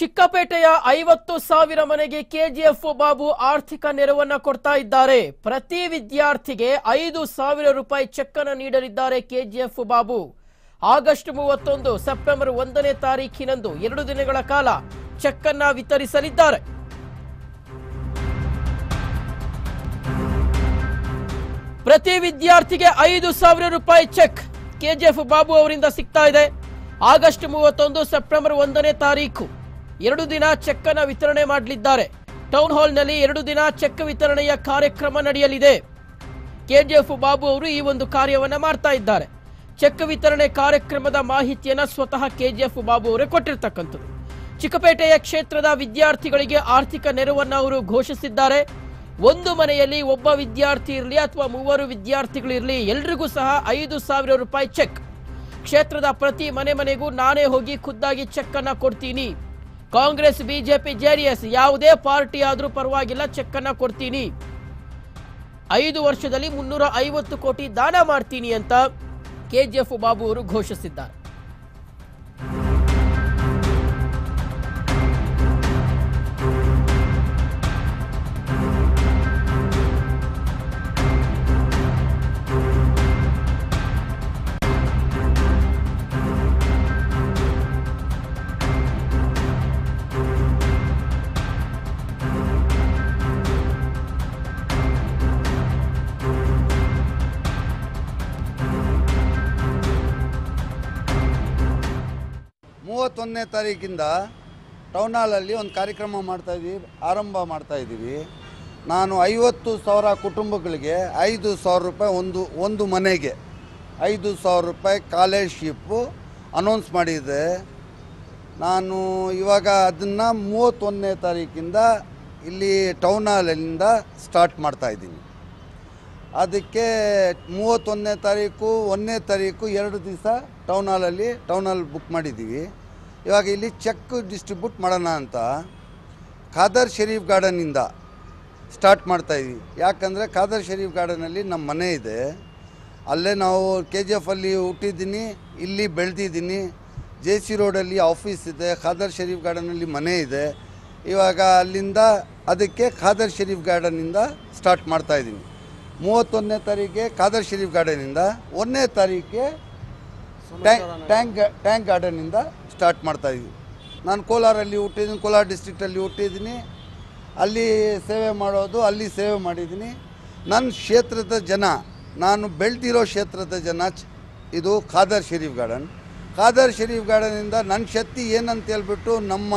ಚಿಕ್ಕಪೇಟೆಯ ಐವತ್ತು ಸಾವಿರ ಮನೆಗೆ ಕೆಜಿಎಫ್ ಬಾಬು ಆರ್ಥಿಕ ನೆರವನ್ನ ಕೊಡ್ತಾ ಇದ್ದಾರೆ ಪ್ರತಿ ವಿದ್ಯಾರ್ಥಿಗೆ ಐದು ಸಾವಿರ ರೂಪಾಯಿ ಚೆಕ್ ಅನ್ನು ನೀಡಲಿದ್ದಾರೆ ಕೆಜಿಎಫ್ ಬಾಬು ಆಗಸ್ಟ್ ಮೂವತ್ತೊಂದು ಸೆಪ್ಟೆಂಬರ್ ಒಂದನೇ ತಾರೀಖಿನಂದು ಎರಡು ದಿನಗಳ ಕಾಲ ಚೆಕ್ ಅನ್ನ ವಿತರಿಸಲಿದ್ದಾರೆ ಪ್ರತಿ ವಿದ್ಯಾರ್ಥಿಗೆ ಐದು ಸಾವಿರ ರೂಪಾಯಿ ಚೆಕ್ ಕೆಜಿಎಫ್ ಬಾಬು ಅವರಿಂದ ಸಿಗ್ತಾ ಇದೆ ಆಗಸ್ಟ್ ಮೂವತ್ತೊಂದು ಸೆಪ್ಟೆಂಬರ್ ಒಂದನೇ ತಾರೀಕು ಎರಡು ದಿನ ಚೆಕ್ ಅನ್ನ ವಿತರಣೆ ಮಾಡಲಿದ್ದಾರೆ ಟೌನ್ ಹಾಲ್ನಲ್ಲಿ ಎರಡು ದಿನ ಚೆಕ್ ವಿತರಣೆಯ ಕಾರ್ಯಕ್ರಮ ನಡೆಯಲಿದೆ ಕೆಜಿಎಫ್ ಬಾಬು ಅವರು ಈ ಒಂದು ಕಾರ್ಯವನ್ನ ಮಾಡ್ತಾ ಇದ್ದಾರೆ ಚೆಕ್ ವಿತರಣೆ ಕಾರ್ಯಕ್ರಮದ ಮಾಹಿತಿಯನ್ನ ಸ್ವತಃ ಕೆಜಿಎಫ್ ಬಾಬು ಅವರೇ ಕೊಟ್ಟಿರ್ತಕ್ಕಂಥದ್ದು ಚಿಕ್ಕಪೇಟೆಯ ಕ್ಷೇತ್ರದ ವಿದ್ಯಾರ್ಥಿಗಳಿಗೆ ಆರ್ಥಿಕ ನೆರವನ್ನ ಅವರು ಘೋಷಿಸಿದ್ದಾರೆ ಒಂದು ಮನೆಯಲ್ಲಿ ಒಬ್ಬ ವಿದ್ಯಾರ್ಥಿ ಇರಲಿ ಅಥವಾ ಮೂವರು ವಿದ್ಯಾರ್ಥಿಗಳಿರಲಿ ಎಲ್ರಿಗೂ ಸಹ ಐದು ಸಾವಿರ ರೂಪಾಯಿ ಚೆಕ್ ಕ್ಷೇತ್ರದ ಪ್ರತಿ ಮನೆ ಮನೆಗೂ ನಾನೇ ಹೋಗಿ ಖುದ್ದಾಗಿ ಚೆಕ್ ಅನ್ನ ಕೊಡ್ತೀನಿ ಕಾಂಗ್ರೆಸ್ ಬಿಜೆಪಿ ಜೆಡಿಎಸ್ ಯಾವುದೇ ಪಾರ್ಟಿ ಆದ್ರೂ ಪರವಾಗಿಲ್ಲ ಚೆಕ್ ಅನ್ನ ಕೊಡ್ತೀನಿ ಐದು ವರ್ಷದಲ್ಲಿ ಮುನ್ನೂರ ಐವತ್ತು ಕೋಟಿ ದಾನ ಮಾಡ್ತೀನಿ ಅಂತ ಕೆಜಿಎಫ್ ಬಾಬು ಅವರು ಘೋಷಿಸಿದ್ದಾರೆ ಮೂವತ್ತೊಂದನೇ ತಾರೀಕಿಂದ ಟೌನ್ ಹಾಲಲ್ಲಿ ಒಂದು ಕಾರ್ಯಕ್ರಮ ಮಾಡ್ತಾ ಇದ್ದೀವಿ ಆರಂಭ ಮಾಡ್ತಾ ಇದ್ದೀವಿ ನಾನು ಐವತ್ತು ಸಾವಿರ ಕುಟುಂಬಗಳಿಗೆ ಐದು ಸಾವಿರ ರೂಪಾಯಿ ಒಂದು ಒಂದು ಮನೆಗೆ ಐದು ಸಾವಿರ ರೂಪಾಯಿ ಕಾಲೇಜ್ಶಿಪ್ಪು ಅನೌನ್ಸ್ ಮಾಡಿದೆ ನಾನು ಇವಾಗ ಅದನ್ನು ಮೂವತ್ತೊಂದನೇ ತಾರೀಕಿಂದ ಇಲ್ಲಿ ಟೌನ್ ಹಾಲಿಂದ ಸ್ಟಾರ್ಟ್ ಮಾಡ್ತಾ ಇದ್ದೀನಿ ಅದಕ್ಕೆ ಮೂವತ್ತೊಂದನೇ ತಾರೀಕು ಒಂದನೇ ತಾರೀಕು ಎರಡು ದಿವಸ ಟೌನ್ ಹಾಲಲ್ಲಿ ಟೌನ್ ಹಾಲ್ ಬುಕ್ ಮಾಡಿದ್ದೀವಿ ಇವಾಗ ಇಲ್ಲಿ ಚೆಕ್ ಡಿಸ್ಟ್ರಿಬ್ಯೂಟ್ ಮಾಡೋಣ ಅಂತ ಖಾದರ್ ಶರೀಫ್ ಗಾರ್ಡನಿಂದ ಸ್ಟಾರ್ಟ್ ಮಾಡ್ತಾ ಇದ್ವಿ ಯಾಕಂದರೆ ಖಾದರ್ ಶರೀಫ್ ಗಾರ್ಡನಲ್ಲಿ ನಮ್ಮ ಮನೆ ಇದೆ ಅಲ್ಲೇ ನಾವು ಕೆ ಜಿ ಎಫಲ್ಲಿ ಹುಟ್ಟಿದ್ದೀನಿ ಇಲ್ಲಿ ಬೆಳೆದಿದ್ದೀನಿ ಜೆ ಸಿ ರೋಡಲ್ಲಿ ಆಫೀಸ್ ಇದೆ ಖಾದರ್ ಶರೀಫ್ ಗಾರ್ಡನಲ್ಲಿ ಮನೆ ಇದೆ ಇವಾಗ ಅಲ್ಲಿಂದ ಅದಕ್ಕೆ ಖಾದರ್ ಶರೀಫ್ ಗಾರ್ಡನಿಂದ ಸ್ಟಾರ್ಟ್ ಮಾಡ್ತಾ ಇದ್ದೀನಿ ಮೂವತ್ತೊಂದನೇ ತಾರೀಕಿಗೆ ಖಾದರ್ ಶರೀಫ್ ಗಾರ್ಡನಿಂದ ಒಂದನೇ ತಾರೀಕಿಗೆ ಟ್ಯಾಂಕ್ ಟ್ಯಾಂಕ್ ಟ್ಯಾಂಕ್ ಗಾರ್ಡನಿಂದ ಸ್ಟಾರ್ಟ್ ಮಾಡ್ತಾ ಇದ್ವಿ ನಾನು ಕೋಲಾರಲ್ಲಿ ಹುಟ್ಟಿದ್ದೀನಿ ಕೋಲಾರ ಡಿಸ್ಟ್ರಿಕ್ಟಲ್ಲಿ ಹುಟ್ಟಿದ್ದೀನಿ ಅಲ್ಲಿ ಸೇವೆ ಮಾಡೋದು ಅಲ್ಲಿ ಸೇವೆ ಮಾಡಿದ್ದೀನಿ ನನ್ನ ಕ್ಷೇತ್ರದ ಜನ ನಾನು ಬೆಳೆದಿರೋ ಕ್ಷೇತ್ರದ ಜನ ಚ- ಇದು ಖಾದರ್ ಶರೀಫ್ ಗಾರ್ಡನ್ ಖಾದರ್ ಶರೀಫ್ ಗಾರ್ಡನಿಂದ ನನ್ನ ಶಕ್ತಿ ಏನಂತ ಹೇಳ್ಬಿಟ್ಟು ನಮ್ಮ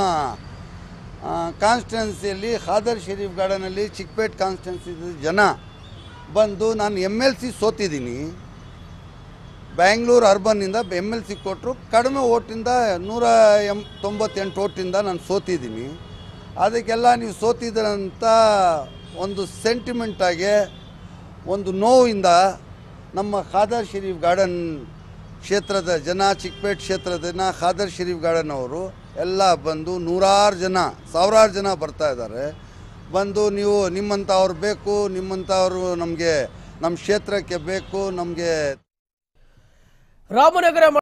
ಕಾನ್ಸ್ಟಿಟ್ಯೂನ್ಸಿಯಲ್ಲಿ ಖಾದರ್ ಶರೀಫ್ ಗಾರ್ಡನಲ್ಲಿ ಚಿಕ್ಕಪೇಟ್ ಕಾನ್ಸ್ಟಿಟ್ಯೂನ್ಸಿ ಜನ ಬಂದು ನಾನು ಎಮ್ ಎಲ್ ಸಿ ಸೋತಿದ್ದೀನಿ ಬ್ಯಾಂಗ್ಳೂರು ಅರ್ಬನ್ನಿಂದ ಎಮ್ ಎಲ್ ಸಿ ಕೊಟ್ಟರು ಕಡಿಮೆ ಓಟಿಂದ ನೂರ ಎಂ ತೊಂಬತ್ತೆಂಟು ಓಟಿಂದ ನಾನು ಸೋತಿದ್ದೀನಿ ಅದಕ್ಕೆಲ್ಲ ನೀವು ಸೋತಿದ್ದೀರಂತ ಒಂದು ಸೆಂಟಿಮೆಂಟಾಗಿ ಒಂದು ನೋವಿಂದ ನಮ್ಮ ಖಾದರ್ ಶರೀಫ್ ಗಾರ್ಡನ್ ಕ್ಷೇತ್ರದ ಜನ ಚಿಕ್ಕಪೇಟ್ ಕ್ಷೇತ್ರದ ಜನ ಖಾದರ್ ಶರೀಫ್ ಗಾರ್ಡನ್ ಅವರು ಎಲ್ಲ ಬಂದು ನೂರಾರು ಜನ ಸಾವಿರಾರು ಜನ ಬರ್ತಾ ಇದ್ದಾರೆ ಬಂದು ನೀವು ನಿಮ್ಮಂಥವ್ರು ಬೇಕು ನಿಮ್ಮಂಥವ್ರು ನಮಗೆ ನಮ್ಮ ಕ್ಷೇತ್ರಕ್ಕೆ ಬೇಕು ನಮಗೆ ರಾಮನಗರ